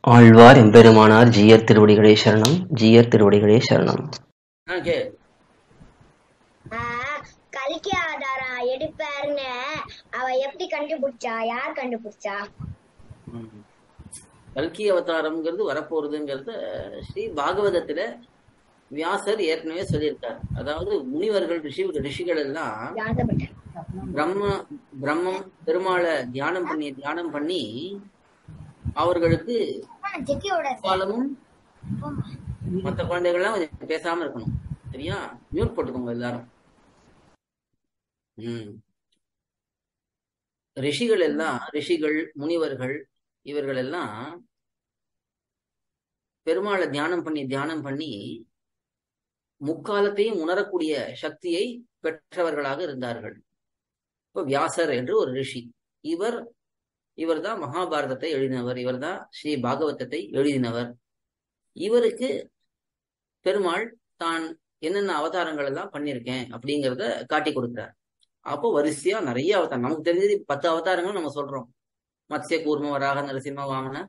ஆழ்வார் எம்பெருமானார் ஜீயர் திருவடிகளே சரணம் ஜீயர் திருவடிகளே சரணம் ஆ கே ஆஹ் கல்கி ஆதாரம் எடுப்பாருன்னு அவ எப்படி கண்டுபிடிச்சா யார் கண்டுபிடிச்சா ம். கல்கி அவதாரம்ங்கிறது வரப்போறதுங்கிறத ஸ்ரீ பாகவதத்துல வியாசர் ஏற்கனவே சொல்லியிருக்கார் அதாவது முனிவர்கள் ரிஷி ரிஷிகள் எல்லாம் வியாசப்பட்டர் பிரம்ம பிரம்மம் பெருமாளை தியானம் பண்ணி தியானம் பண்ணி அவர்களுக்கு ஜெக்கியோட காலமும் மற்ற குழந்தைகள்லாம் கொஞ்சம் பேசாம இருக்கணும் சரியா மியூட் போட்டுக்கோங்க எல்லாரும் ம் ரிஷிகள் எல்லாம் ரிஷிகள் முனிவர்கள் இவர்கள் எல்லாம் பெருமாளை தியானம் பண்ணி தியானம் பண்ணி முக்காலத்தையும் உணரக்கூடிய சக்தியை பெற்றவர்களாக இருந்தார்கள் இப்ப வியாசர் என்று ஒரு ரிஷி இவர் இவர்தான் மகாபாரதத்தை எழுதினவர் இவர்தான் ஸ்ரீ பாகவதத்தை எழுதினவர் இவருக்கு பெருமாள் தான் என்னென்ன அவதாரங்கள் எல்லாம் பண்ணியிருக்கேன் அப்படிங்கிறத காட்டி கொடுக்கிறார் அப்போ வரிசையா நிறைய அவதாரம் நமக்கு தெரிஞ்சது பத்து அவதாரங்கள் நம்ம சொல்றோம் மத்ஸ்ய கூர்ம வராக நரசிம்ம வாமன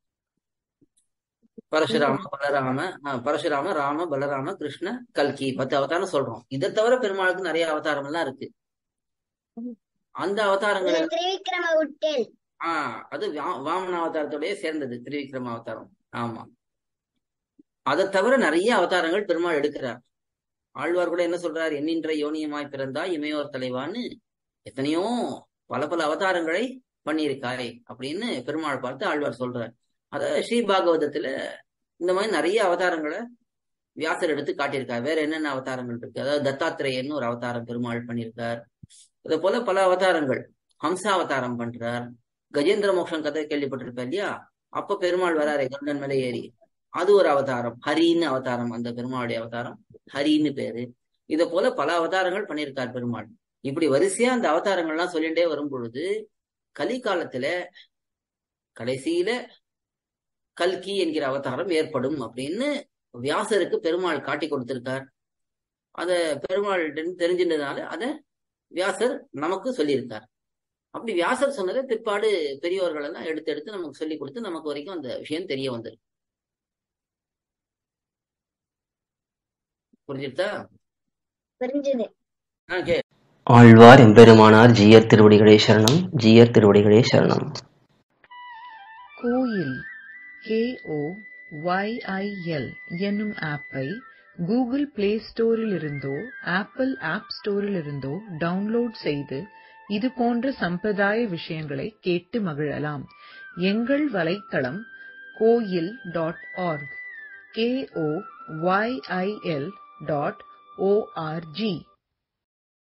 பரசுராம பலராம ஆஹ், பரசுராம ராம பலராம கிருஷ்ண கல்கி பத்து அவதாரம் சொல்றோம் இதை தவிர பெருமாளுக்கு நிறைய அவதாரம் எல்லாம் இருக்கு அந்த அவதாரங்கள் எல்லாம் திரிவிக்ரம விட்டேன் ஆஹ் அது வா- வாமன அவதாரத்தோடய சேர்ந்தது திரிவிக்ரம அவதாரம் ஆமா அதை தவிர நிறைய அவதாரங்கள் பெருமாள் எடுக்கிறார் ஆழ்வார் கூட என்ன சொல்றார் எண்ணின்ற யோனியமாய் பிறந்தாய் இமையோர் தலைவான்னு எத்தனையோ பல பல அவதாரங்களை பண்ணியிருக்காய் அப்படின்னு பெருமாள் பார்த்து ஆழ்வார் சொல்றார் அத ஸ்ரீ பாகவதத்துல இந்த மாதிரி நிறைய அவதாரங்களை வியாசர் எடுத்து காட்டியிருக்கார் வேற என்னென்ன அவதாரங்கள் இருக்கு அதாவது தத்தாத்திரேயர்னு ஒரு அவதாரம் பெருமாள் பண்ணியிருக்கார் அதே போல பல அவதாரங்கள் ஹம்சாவதாரம் பண்றார் கஜேந்திர மோக்ஷம் கதை கேள்விப்பட்டிருப்பேன் இல்லையா அப்ப பெருமாள் வராரே கருடன் மேலே ஏறி அது ஒரு அவதாரம் ஹரின்னு அவதாரம் அந்த பெருமாளுடைய அவதாரம் ஹரின்னு பேரு இத போல பல அவதாரங்கள் பண்ணியிருக்கார் பெருமாள் இப்படி வரிசையா அந்த அவதாரங்கள்லாம் சொல்லிட்டே வரும் பொழுது கலிகாலத்துல கடைசியில கல்கி என்கிற அவதாரம் ஏற்படும் அப்படின்னு வியாசருக்கு பெருமாள் காட்டி கொடுத்திருக்கார் அத பெருமாள் தெரிஞ்சின்றதுனால அத வியாசர் நமக்கு சொல்லியிருக்கார் அப்படி வியாசர் சொன்னதை பிற்பாடு பெரியவர்கள் எல்லாம் எடுத்து எடுத்து நமக்கு சொல்லி கொடுத்து நமக்கு வரைக்கும் அந்த விஷயம் தெரிய வந்திருக்கு புரிஞ்சுட்டா புரிஞ்சுது ஆ கே ஆழ்வார் எம்பெருமானார் ஜீயர் திருவடிகளே சரணம் ஜீயர் திருவடிகளே சரணம் கோயில் கேஓ ஒய்ஐஎல் என்னும் ஆப்பை கூகுள் பிளே ஸ்டோரிலிருந்தோ ஆப்பிள் ஆப் ஸ்டோரிலிருந்தோ டவுன்லோட் செய்து இது போன்ற சம்பிரதாய விஷயங்களை கேட்டு மகிழலாம் எங்கள் வலைத்தளம் Koyil dot org K O Y I L dot O R G